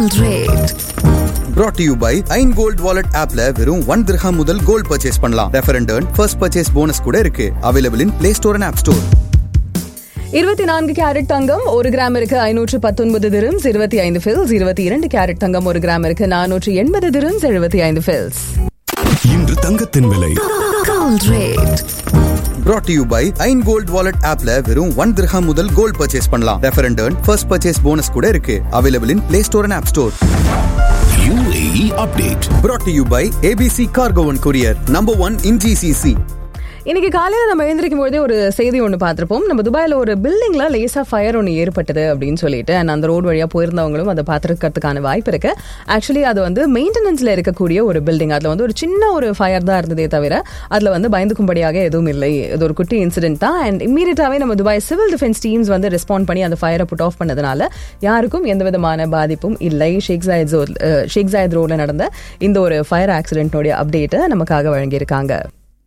Gold rate. brought to you by Ain gold wallet ஆப்ல வெறும் one திரஹாம் முதல் கோல்ட் பர்ச்சேஸ் பண்ணலாம் refer and earn first purchase bonus கூட இருக்கு available in Play Store and App Store இருபத்தி நான்கு கேரட் தங்கம் ஒரு கிராம் இருக்கு ஐநூற்று பத்தொன்பது திரம்ஸ் இருபத்தி ஐந்து ஃபில்ஸ் இருபத்தி இரண்டு கேரட் தங்கம் ஒரு கிராம் இருக்கு நானூற்று எண்பது திரம்ஸ் எழுபத்தி ஐந்து ஃபில்ஸ் இன்று தங்கத்தின் விலை Gold rate. brought to you by Ain gold wallet ஆப்ல வெறும் ஒன் திரஹாம் முதல் கோல்ட் பர்ச்சேஸ் பண்ணலாம் refer and earn first purchase bonus கூட இருக்கு available in Play Store and App Store UAE update brought to you by ABC cargo one courier number one in GCC இன்னைக்கு காலையில நம்ம எழுந்திருக்கும் போதே ஒரு செய்தி ஒன்று பார்த்திருப்போம் நம்ம துபாயில ஒரு பில்டிங்ல லேசா ஃபயர் ஒன்று ஏற்பட்டது அப்படின்னு சொல்லிட்டு and அந்த ரோடு வழியா போயிருந்தவங்களும் அதை பார்த்துருக்கிறதுக்கான வாய்ப்பு இருக்கு ஆக்சுவலி அது வந்து மெயின்டெனன்ஸ்ல இருக்கக்கூடிய ஒரு பில்டிங் அதுல வந்து ஒரு சின்ன ஒரு ஃபயர் தான் இருந்ததே தவிர அதுல வந்து பயந்துக்கும்படியாக எதுவும் இல்லை இது ஒரு குட்டி இன்சிடென்ட் தான் அண்ட் இம்மீடியட்டாவே நம்ம துபாய் சிவில் டிஃபென்ஸ் டீம்ஸ் வந்து ரெஸ்பாண்ட் பண்ணி அந்த ஃபயரை புட் ஆஃப் பண்ணதுனால யாருக்கும் எந்த விதமான பாதிப்பும் இல்லை ஷேக் ஜாயத் ஜோ ஷேக் ஜாயத் ரோட்ல நடந்த இந்த ஒரு ஃபயர் ஆக்சிடென்ட்னுடைய அப்டேட்டை நமக்காக வழங்கியிருக்காங்க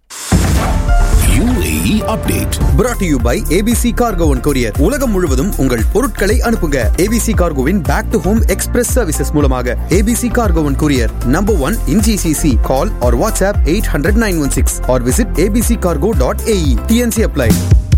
UAE update brought to you by ABC cargo one courier உலகம் முழுவதும் உங்கள் பொருட்களை அனுப்புங்க ஏபிசி கார்கோவின் back to home express services மூலமாக ABC cargo one courier number one in GCC call or WhatsApp eight hundred nine one six or visit ABC cargo dot AE TNC apply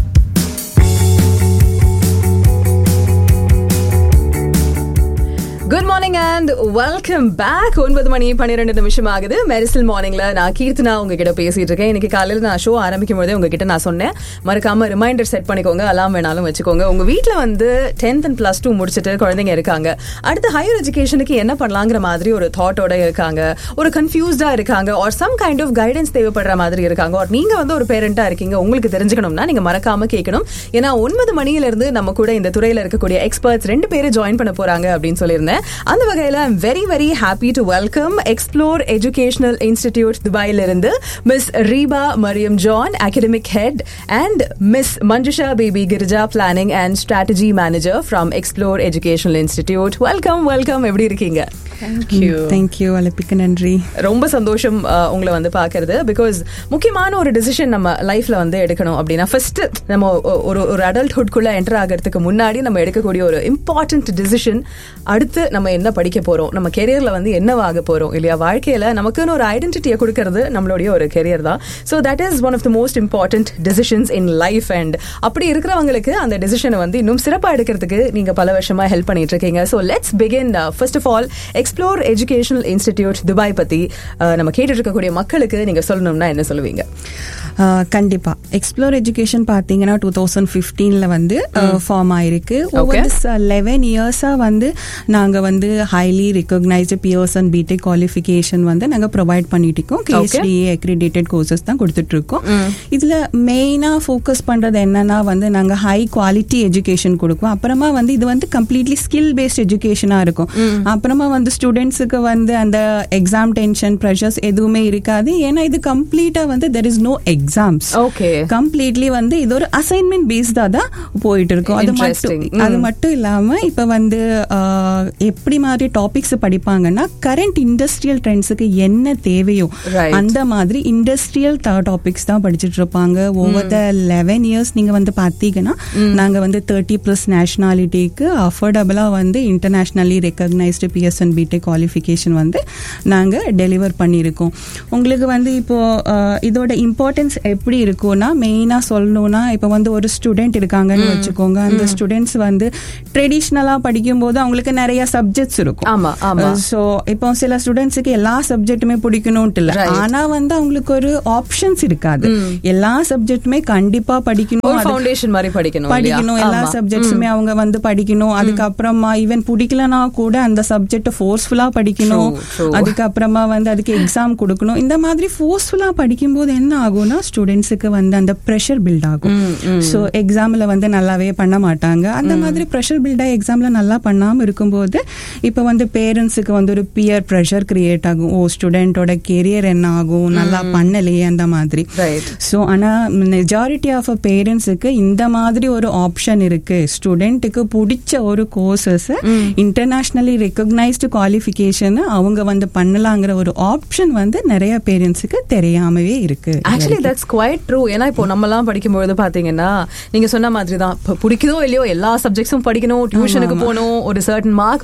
good morning and welcome back ஒன்பது மணி பன்னிரெண்டு நிமிஷம் ஆகுது மெரிசல் மார்னிங்ல நான் கீர்த்தனா உங்ககிட்ட பேசிட்டு இருக்கேன் இன்னைக்கு காலையில நான் ஷோ ஆரம்பிக்கும் போதே உங்ககிட்ட நான் சொன்னேன் மறக்காம ரிமைண்டர் செட் பண்ணிக்கோங்க அலாம் வேணாலும் வச்சுக்கோங்க உங்க வீட்ல வந்து டென்த் அண்ட் பிளஸ் டூ முடிச்சுட்டு குழந்தைங்க இருக்காங்க அடுத்து ஹையர் எஜுகேஷனுக்கு என்ன பண்ணலாங்கிற மாதிரி ஒரு தாட்டோட இருக்காங்க ஒரு கன்ஃபியூஸ்டா இருக்காங்க or some kind of guidance தேவைப்படுற மாதிரி இருக்காங்க ஆர் நீங்க வந்து ஒரு பேரண்டா இருக்கீங்க உங்களுக்கு தெரிஞ்சுக்கணும்னா நீங்க மறக்காம கேட்கணும் ஏன்னா ஒன்பது மணியில இருந்து நம்ம கூட இந்த துறையில இருக்கக்கூடிய எக்ஸ்பர்ட்ஸ் ரெண்டு பேரும் ஜாயின் பண்ண போறாங்க அப்படின்னு சொல்லியிருந்தேன் அந்த வகையில I'm very very happy to welcome Explore educational institute துபாயில இருந்து Miss Reeba Mariam John academic head and Miss Manjusha Baby Girija planning and strategy manager from Explore educational Institute welcome welcome எப்படி இருக்கீங்க தேங்க்யூ அழைப்பிக்க நன்றி ரொம்ப சந்தோஷம் uh, உங்களை வந்து பார்க்கறது பிகாஸ் முக்கியமான ஒரு டிசிஷன் நம்ம லைஃப்ல வந்து எடுக்கணும் அப்படின்னா ஃபர்ஸ்ட் நம்ம ஒ- ஒரு ஒரு அடல்ட்ஹுட்குள்ள என்டர் ஆகிறதுக்கு முன்னாடி நம்ம எடுக்கக்கூடிய ஒரு இம்பார்ட்டன்ட் டிசிஷன் அடுத்து நம்ம என்ன படிக்க போறோம் நம்ம கெரியர்ல வந்து என்னவாக போறோம் இல்லையா வாழ்க்கையில நமக்குன்னு ஒரு ஐடென்டிட்டியை கொடுக்கறது நம்மளுடைய ஒரு கெரியர் தான் so that is one of the most important decisions in life and அப்படி இருக்கிறவங்களுக்கு அந்த டிசிஷனை வந்து இன்னும் சிறப்பாக எடுக்கிறதுக்கு நீங்க பல வருஷமா ஹெல்ப் பண்ணிட்டு இருக்கீங்க so let's begin first of all Explore educational Institute Dubai பத்தி uh, நம்ம கேட்டுட்டு இருக்கக்கூடிய மக்களுக்கு நீங்க சொல்லணும்னா என்ன சொல்லுவீங்க ஆஹ் கண்டிப்பா எக்ஸ்ப்ளோர் எஜுகேஷன் பாத்தீங்கன்னா டூ தௌசண்ட் ஃபிஃப்டீன்ல வந்து ஃபார்ம் ஆயிருக்கு ஓவர் திஸ் லெவன் இயர்ஸா வந்து நாங்க வந்து highly recognised peers and BTech qualification வந்து நாங்க ப்ரொவைட் பண்ணிட்டு இருக்கோம் கேஎஸ்டிஏ அக்ரிடேட்டட் கோர்சஸ் தான் கொடுத்துட்டு இருக்கோம் இதுல மெயினா ஃபோக்கஸ் பண்றது என்னன்னா வந்து நாங்க ஹை குவாலிட்டி எஜுகேஷன் கொடுப்போம் அப்புறமா வந்து இது வந்து கம்ப்ளீட்லி ஸ்கில் பேஸ்ட் எஜுகேஷனா இருக்கும் அப்புறமா வந்து ஸ்டூடெண்ட்ஸுக்கு வந்து அந்த எக்ஸாம் டென்ஷன் ப்ரெஷர்ஸ் எதுவுமே இருக்காது ஏன்னா இது கம்ப்ளீட்டா வந்து there is no exams Okay. Completely வந்து இது ஒரு அசைன்மெண்ட் பேஸ்டா தான் போயிட்டு இருக்கும் அது Interesting. மட்டும் அது மட்டும் இல்லாம இப்ப வந்து ஆஹ், எப்படி மாதிரி டாபிக்ஸ் படிப்பாங்கன்னா கரண்ட் இண்டஸ்ட்ரியல் ட்ரெண்ட்ஸுக்கு என்ன தேவையோ Right. அந்த மாதிரி இண்டஸ்ட்ரியல் டாபிக்ஸ் தான் படிச்சுட்டு இருப்பாங்க ஓவர் த லெவன் இயர்ஸ் நீங்க வந்து பாத்தீங்கன்னா நாங்க வந்து தேர்ட்டி பிளஸ் நேஷனாலிட்டிக்கு அஃபோர்டபுளா வந்து internationally recognised Pearson BTEC qualification வந்து நாங்க டெலிவர் பண்ணியிருக்கோம் உங்களுக்கு வந்து இப்போ ஆஹ், இதோட இம்பார்ட்டன்ஸ் எப்படி இருக்கும்னா மெயினா சொல்லணும்னா இப்போ வந்து ஒரு ஸ்டூடெண்ட் இருக்காங்கன்னு வச்சுக்கோங்க அந்த ஸ்டூடெண்ட்ஸ் வந்து ட்ரெடிஷ்னலா படிக்கும்போது அவங்களுக்கு நிறைய சப்ஜெக்ட்ஸ் இருக்கும் ஆமா, ஆமா. சோ இப்போ சில ஸ்டூடெண்ட்ஸுக்கு எல்லா சப்ஜெக்ட்டுமே பிடிக்கணும்ட்டு இல்ல Right. ஆனா வந்து அவங்களுக்கு ஒரு ஆப்ஷன்ஸ் இருக்காது எல்லா சப்ஜெக்ட்டுமே கண்டிப்பா படிக்கணும் ஒரு அது- ஃபவுண்டேஷன் மாதிரி படிக்கணும் இல்லையா? படிக்கணும் எல்லா ஆமா. சப்ஜெக்ட்ஸுமே அவங்க வந்து படிக்கணும் அதுக்கப்புறமா ஈவன் பிடிக்கலனா கூட அந்த சப்ஜெக்ட் ஃபோர்ஸ்ஃபுல்லா படிக்கணும் True, true. அதுக்கப்புறமா வந்து அதுக்கு எக்ஸாம் கொடுக்கணும் இந்த மாதிரி ஃபோர்ஸ்ஃபுல்லா படிக்கும்போது என்ன ஆகும்னா ஸ்டூடெண்ட்ஸுக்கு வந்து அந்த ப்ரெஷர் பில்ட் ஆகும் ஸோ எக்ஸாம்ல வந்து நல்லாவே பண்ண மாட்டாங்க அந்த மாதிரி ப்ரெஷர் பில்டா எக்ஸாம்ல நல்லா பண்ணாம இருக்கும்போது இப்போ வந்து பேரண்ட்ஸுக்கு வந்து ஒரு பியர் ப்ரெஷர் கிரியேட் ஆகும் ஓ ஸ்டூடெண்டோட கெரியர் என்ன ஆகும் நல்லா பண்ணலையே அந்த மாதிரி Right. ஸோ ஆனால் மெஜாரிட்டி ஆஃப் பேரண்ட்ஸுக்கு இந்த மாதிரி ஒரு ஆப்ஷன் இருக்கு ஸ்டூடெண்ட்டுக்கு பிடிச்ச ஒரு கோர்சஸ் இன்டர்நேஷ்னலி ரெக்கக்னைஸ்டு குவாலிஃபிகேஷன் அவங்க வந்து பண்ணலாங்கிற ஒரு ஆப்ஷன் வந்து நிறைய பேரண்ட்ஸுக்கு தெரியாமவே இருக்கு ஆக்சுவலி தட்ஸ் குவைட் ட்ரூ ஏன்னா இப்போ நம்மலாம் படிக்கும்போது பாத்தீங்கன்னா நீங்க சொன்ன மாதிரி தான் இப்போ பிடிக்குதோ இல்லையோ எல்லா சப்ஜெக்ட்ஸும் படிக்கணும் டியூஷனுக்கு போகணும் ஒரு சர்டன் மார்க்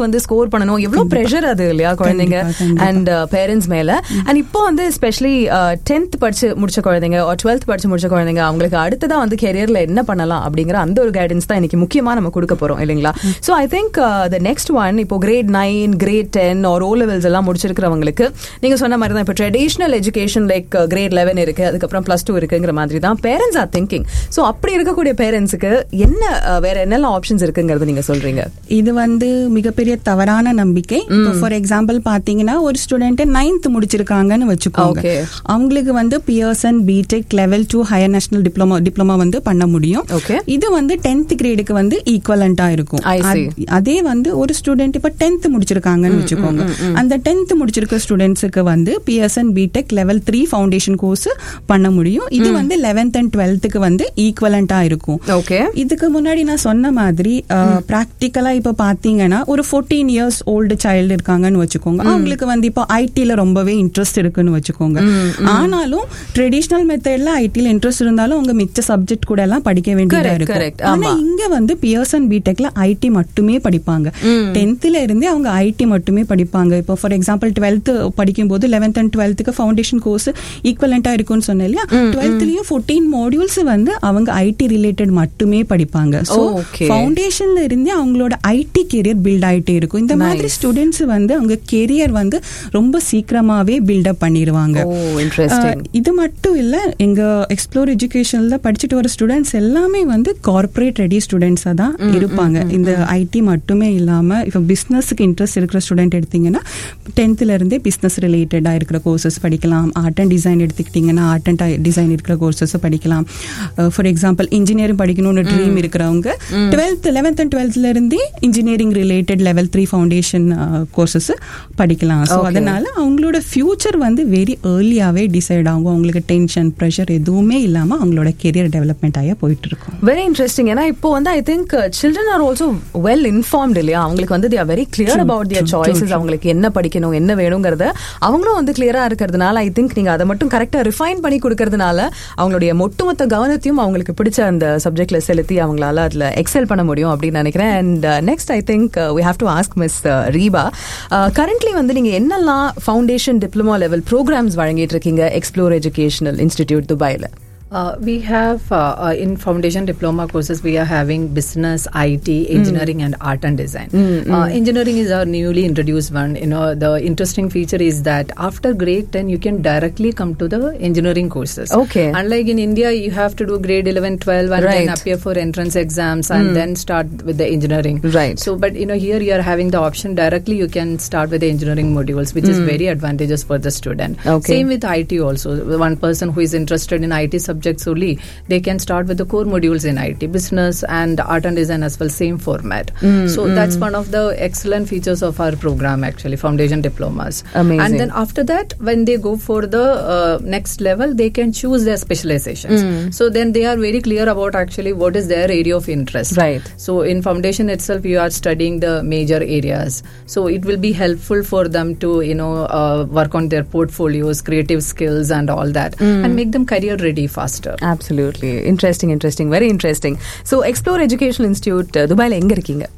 வந்து ஸ்கோர் பண்ணணும் எவ்வளவு ப்ரெஷர் அது இல்லையா குழந்தைங்க கண்டிப்பா, கண்டிப்பா. அண்ட் பேரண்ட்ஸ் மேல அண்ட் இப்போ வந்து ஸ்பெஷலி டென்த் படிச்சு முடிச்ச குழந்தைங்க டுவெல்த் படிச்சு முடிச்ச குழந்தைங்க அவங்களுக்கு அடுத்ததா வந்து கெரியர்ல என்ன பண்ணலாம் அப்படிங்கிற அந்த ஒரு கைடன்ஸ் தான் இன்னைக்கு முக்கியமா நம்ம கொடுக்க போறோம் இல்லைங்களா so I think the next one இப்போ grade nine grade ten or O levels எல்லாம் முடிச்சிருக்கிறவங்களுக்கு நீங்க சொன்ன மாதிரி தான் இப்போ traditional education like grade eleven இருக்கு அதுக்கப்புறம் பிளஸ் டூ இருக்குங்கிற மாதிரி தான் பேரண்ட்ஸ் ஆர் திங்கிங் சோ அப்படி இருக்கக்கூடிய பேரண்ட்ஸுக்கு என்ன uh, வேற என்னெல்லாம் ஆப்ஷன்ஸ் இருக்குங்கிறது நீங்க சொல்றீங்க இது வந்து மிகப்பெரிய தவறான நம்பிக்கை ஃபார் எக்ஸாம்பிள் பாத்தீங்கன்னா ஒரு ஸ்டூடெண்ட் நைன்த் முடிச்சிருக்காங்கன்னு வச்சுக்கோங்க Okay. அவங்களுக்கு வந்து Pearson BTEC level two higher national diploma diploma வந்து பண்ண முடியும் Okay. இது வந்து டென்த் கிரேடுக்கு வந்து ஈக்குவலண்டா இருக்கும் I see. அத்- அதே வந்து ஒரு ஸ்டூடெண்ட் இப்ப டென்த் முடிச்சிருக்காங்கன்னு வச்சுக்கோங்க அந்த டென்த் முடிச்சிருக்க ஸ்டூடெண்ட்ஸுக்கு வந்து Pearson BTEC level three foundation course பண்ண முடியும் இது வந்து லெவன்த் அண்ட் டுவெல்த்துக்கு வந்து ஈக்குவலண்டா இருக்கும் ஓகே இதுக்கு முன்னாடி நான் சொன்ன மாதிரி ப்ராக்டிக்கலா இப்ப பாத்தீங்கன்னா ஒரு 14 இயர்ஸ் ஓல்டு சைல்டு இருக்காங்கன்னு வச்சுக்கோங்க அவங்களுக்கு வந்து இப்போ ஐடில ரொம்பவே இன்ட்ரெஸ்ட் இருக்குன்னு வச்சுக்கோங்க ஆனாலும் ட்ரெடிஷனல் மெத்தட்ல ஐடில இன்ட்ரெஸ்ட் இருந்தாலும் அவங்க மிச்ச சப்ஜெக்ட் கூட எல்லாம் படிக்க வேண்டியதா Correct, correct. இருக்கும் ஆனா ஆமா. இங்க வந்து பியர்சன் பிடெக்ல ஐடி மட்டுமே படிப்பாங்க டென்த்ல இருந்தே அவங்க ஐடி மட்டுமே படிப்பாங்க இப்போ ஃபார் எக்ஸாம்பிள் டுவெல்த் படிக்கும்போது லெவன்த் அண்ட் டுவெல்த்துக்கு ஃபவுண்டேஷன் கோர்ஸ் ஈக்குவலண்டா இருக்கும்னு சொன்னேன் இல்லையா டுவெல்த்லயும் ஃபோர்டீன் மாடியூல்ஸ் வந்து அவங்க ஐடி ரிலேட்டட் மட்டுமே படிப்பாங்க ஸோ Okay. ஃபவுண்டேஷன்ல இருந்தே அவங்களோட ஐடி கெரியர் பில்ட் ஆயிட்டே இருக்கும் இந்த மாதிரி ஸ்டூடெண்ட்ஸ் வந்து அவங்க கெரியர் வந்து ரொம்ப சீக்கிரமாவே பில்டப் பண்ணிடுவாங்க ஓ இன்ட்ரெஸ்டிங் ஆஹ் இது மட்டும் இல்ல எங்க எக்ஸ்ப்ளோர் எஜுகேஷன்ல படிச்சுட்டு வர ஸ்டூடெண்ட்ஸ் எல்லாமே வந்து கார்ப்பரேட் ரெடி ஸ்டூடெண்ட்ஸா தான் இருப்பாங்க இந்த ஐடி மட்டுமே இல்லாம இப்போ பிசினஸ்க்கு இன்ட்ரெஸ்ட் இருக்கிற ஸ்டூடெண்ட் எடுத்தீங்கன்னா டென்த்ல இருந்தே பிசினஸ் ரிலேட்டடா இருக்கிற கோர்சஸ் படிக்கலாம் ஆர்ட் அண்ட் டிசைன் எடுத்துக்கிட்டீங்கன்னா ஆர்ட் அண்ட் டிசைன் இருக்கிற கோர்சஸ் படிக்கலாம் ஃபார் எக்ஸாம்பிள் இன்ஜினியரிங் படிக்கணும்னு ட்ரீம் இருக்கிறவங்க டுவெல்த் லெவன்த் அண்ட் டுவெல்த்ல இருந்தே engineering related level three foundation courses படிக்கலாம் ஸோ Okay. அதனால அவங்களோட ஃபியூச்சர் வந்து வெரி ஏர்லியாவே டிசைட் ஆகும் அவங்களுக்கு டென்ஷன் ப்ரெஷர் எதுவுமே இல்லாம அவங்களோட கெரியர் டெவலப்மெண்ட் ஆகிய போயிட்டு இருக்கும் வெரி இன்ட்ரெஸ்டிங் ஏன்னா இப்போ வந்து I think children are also well informed இல்லையா அவங்களுக்கு வந்து they are very clear about their choices அவங்களுக்கு என்ன படிக்கணும் என்ன வேணுங்கிறத அவங்களும் வந்து கிளியரா இருக்கிறதுனால ஐ திங்க் நீங்க அதை மட்டும் கரெக்டா ரிஃபைன் பண்ணி கொடுக்கறதுனால அவங்களுடைய ஒட்டுமொத்த கவனத்தையும் அவங்களுக்கு பிடிச்ச அந்த சப்ஜெக்ட்ல செலுத்தி அவங்களால அதுல எக்ஸல் பண்ண முடியும் அப்படின்னு நினைக்கிறேன் and next I think we have to ask miss Reeba currently வந்து நீங்க என்னெல்லாம் ஃபவுண்டேஷன் டிப்ளமோ லெவல் ப்ரோக்ராம்ஸ் வழங்கிட்டு இருக்கீங்க எக்ஸ்ப்ளோர் எஜுகேஷனல் இன்ஸ்டிடியூட் துபாயில Uh, we have uh, uh, in foundation diploma courses we are having business it engineering and art and design uh, engineering is our newly introduced one you know the interesting feature is that after grade 10 you can directly come to the engineering courses Okay. unlike in india you have to do grade 11 12 and Right. then appear for entrance exams and then start with the engineering Right. so but you know here you are having the option directly you can start with the engineering modules which is very advantageous for the student Okay. same with IT also. One person who is interested in IT subjects only, they can start with the core modules in IT, business and art and design as well, same format. so that's one of the excellent features of our program actually, foundation diplomas. Amazing. And then after that, when they go for the uh, next level, they can choose their specializations. So then they are very clear about actually what is their area of interest. Right. So in foundation itself, you are studying the major areas. So it will be helpful for them to you know uh, work on their portfolios, creative skills, and all that, and make them career ready faster. Absolutely interesting interesting very interesting so explore educational institute துபாயில எங்க இருக்கீங்க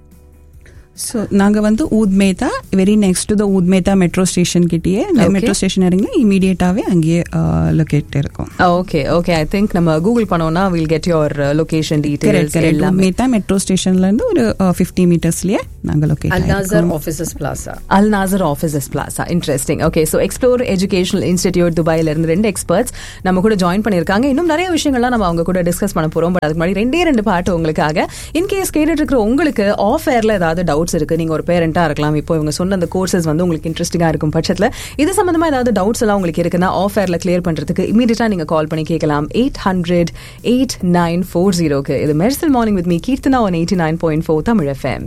so நாங்க வந்து Oud Metha very next to the Oud Metha metro station கிட்டேயே Okay. Metro station இறங்கி இமீடியட்டாவே அங்கேயே locate இருக்கும் ஓகே ஓகே ஐ திங்க் நம்ம கூகுள் பண்ணோம்னா will get your location correct details correct எல்லாமே ஊத்மேதா மெட்ரோ ஸ்டேஷன்ல இருந்து ஒரு ஃபிஃப்டி மீட்டர்ஸ்லயே நாங்க locate Al Nazar Offices Plaza. Al Nazar offices plaza interesting okay so explore educational institute துபாயில இருந்து ரெண்டு எக்ஸ்பர்ட்ஸ் நம்ம கூட ஜாயின் பண்ணியிருக்காங்க இன்னும் நிறைய விஷயங்கள்லாம் நம்ம அவங்க கூட டிஸ்கஸ் பண்ண போறோம் பட் அதுக்கு முன்னாடி ரெண்டே ரெண்டு பாட்டு உங்களுக்காக இன்கேஸ் கேட்டுட்டு இருக்கிற உங்களுக்கு ஆஃப் ஏர்ல ஏதாவது டவுட்ஸ் இருக்கு நீங்க ஒரு பேரண்டா இருக்கலாம் இப்போ இவங்க சொன்ன அந்த கோர்சஸ் வந்து உங்களுக்கு இன்ட்ரெஸ்டிங்கா இருக்கும் பட்சத்துல இது சம்பந்தமா ஏதாவது டவுட்ஸ் எல்லாம் உங்களுக்கு இருக்குன்னா ஆஃப் ஏர்ல கிளியர் பண்றதுக்கு இமீடியட்டா நீங்க கால் பண்ணி கேட்கலாம் eight hundred eight nine four ஜீரோக்கு இது Mersal morning with me Keerthana one eighty nine point four Tamil FM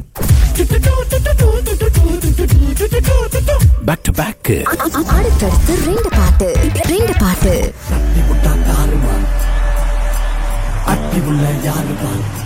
Back to back. அடுத்தடுத்து ரெண்டு பாட்டு ரெண்டு பாட்டு அட்டி உள்ள யாரு பாரு